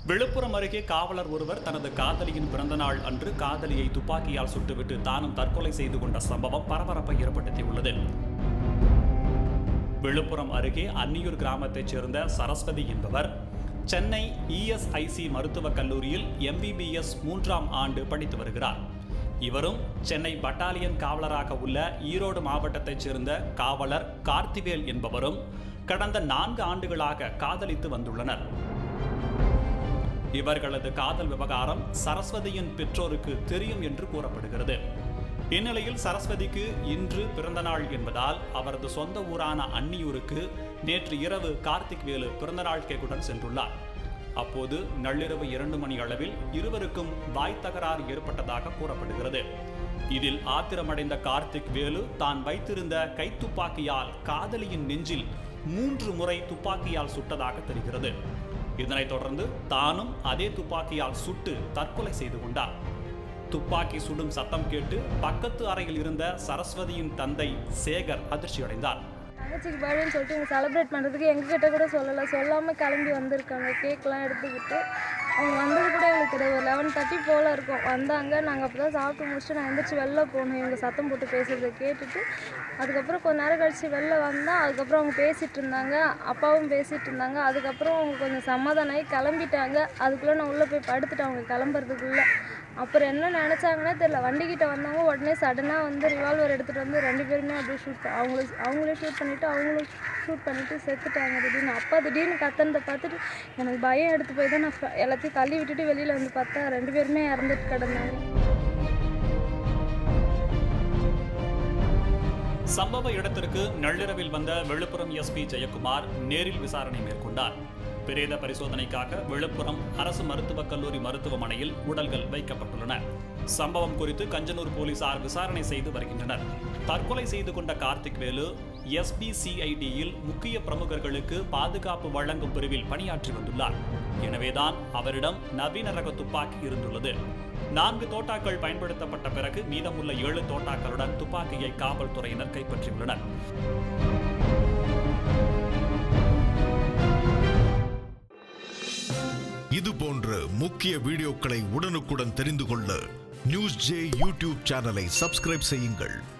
விழுப்புரம் அருகே காவலர் ஒருவர் தனது காதலியின் பிறந்தநாள் அன்று காதலியை துப்பாக்கியால் சுட்டுவிட்டு தானும் தற்கொலை செய்து கொண்ட சம்பவம் பரபரப்பை ஏற்படுத்தியுள்ளது விழுப்புரம் அருகே அன்னியூர் கிராமத்தைச் சேர்ந்த சரஸ்வதி என்பவர் சென்னை இஎஸ்ஐசி மருத்துவக் கல்லூரியில் எம்பிபிஎஸ் மூன்றாம் ஆண்டு படித்து வருகிறார் இவரும் சென்னை பட்டாலியன் காவலராக உள்ள ஈரோடு மாவட்டத்தைச் சேர்ந்த காவலர் கார்த்திவேல் என்பவரும் கடந்த நான்கு ஆண்டுகளாக காதலித்து வந்துள்ளனர் இவர்களது காதல் விவகாரம் சரஸ்வதியின் பெற்றோருக்கு தெரியும் என்று கூறப்படுகிறது இந்நிலையில் சரஸ்வதிக்கு இன்று பிறந்தநாள் என்பதால் அவரது சொந்த ஊரான அன்னியூருக்கு நேற்று இரவு கார்த்திக் வேலு பிறந்தநாள் கேக்குடன் சென்றுள்ளார் அப்போது நள்ளிரவு இரண்டு மணி அளவில் இருவருக்கும் வாய் தகராறு ஏற்பட்டதாக கூறப்படுகிறது இதில் ஆத்திரமடைந்த கார்த்திக் வேலு தான் வைத்திருந்த கைத்துப்பாக்கியால் காதலியின் நெஞ்சில் மூன்று முறை துப்பாக்கியால் சுட்டதாக தெரிகிறது இதனைத் தொடர்ந்து தானும் அதே துப்பாக்கியால் சுட்டு தற்கொலை செய்து கொண்டார் துப்பாக்கி சுடும் சத்தம் கேட்டு பக்கத்து அறையில் இருந்த சரஸ்வதியின் தந்தை சேகர் அதிர்ச்சியடைந்தார் தங்கச்சிக்கு பர்த்டேன்னு சொல்லிட்டு இங்கே செலிப்ரேட் பண்ணுறதுக்கு எங்ககிட்ட கூட சொல்லலை சொல்லாமல் கிளம்பி வந்திருக்காங்க கேக்லாம் எடுத்துக்கிட்டு அவங்க வந்தது கூட எங்களுக்கு கிடையாது ஒரு லெவன் தேர்ட்டி போல் இருக்கும் வந்தாங்க நாங்கள் அப்போ தான் சாப்பிட்டு முடிச்சுட்டு நான் எந்திரிச்சு வெளில போனோம் இவங்க சத்தம் போட்டு பேசுறதை கேட்டுட்டு அதுக்கப்புறம் கொஞ்ச நேரம் கழிச்சு வெளில வந்தால் அதுக்கப்புறம் அவங்க பேசிகிட்டு இருந்தாங்க அப்பாவும் பேசிகிட்டு இருந்தாங்க அதுக்கப்புறம் அவங்க கொஞ்சம் சமாதானம் ஆகி கிளம்பிட்டாங்க அதுக்குள்ளே நான் உள்ளே போய் படுத்துட்டேன் அவங்க கிளம்புறதுக்குள்ளே அப்புறம் என்ன நினச்சாங்கன்னே தெரியல வண்டிக்கிட்ட வந்தவங்க உடனே சடனாக வந்து ரிவால்வர் எடுத்துகிட்டு வந்து ரெண்டு பேருமே அப்படியே ஷூட் அவங்களே அவங்களே ஷூட் பண்ணிவிட்டு அவங்களும் ஷூட் பண்ணிவிட்டு செத்துட்டாங்க திடீர்னு அப்பா திடீர்னு கத்துனதை பார்த்துட்டு எனக்கு பயம் எடுத்து போய் தான் நான் ஃப- எல்லாத்தையும் தள்ளி விட்டுட்டு வெளியில் வந்து பார்த்தா ரெண்டு பேருமே இறந்துட்டு கிடந்தாங்க சம்பவ இடத்திற்கு நள்ளிரவில் வந்த விழுப்புரம் எஸ்பி ஜெயக்குமார் நேரில் விசாரணை மேற்கொண்டார் பிரேத பரிசோதனைக்காக விழுப்புரம் அரசு மருத்துவக் கல்லூரி மருத்துவமனையில் உடல்கள் வைக்கப்பட்டுள்ளன சம்பவம் குறித்து கஞ்சனூர் போலீசார் விசாரணை செய்து வருகின்றனர் தற்கொலை செய்து கொண்ட கார்த்திக் வேலு எஸ்பிசிஐடியில் முக்கிய பிரமுகர்களுக்கு பாதுகாப்பு வழங்கும் பிரிவில் பணியாற்றி வந்துள்ளார் எனவேதான் அவரிடம் நவீன ரக துப்பாக்கி இருந்துள்ளது நான்கு தோட்டாக்கள் பயன்படுத்தப்பட்ட பிறகு மீதமுள்ள ஏழு தோட்டாக்களுடன் துப்பாக்கியை காவல்துறையினர் கைப்பற்றியுள்ளனர் இது போன்ற முக்கிய வீடியோக்களை உடனுக்குடன் தெரிந்து கொள்ள நியூஸ் ஜே யூடியூப் சேனலை சப்ஸ்கிரைப் செய்யுங்கள்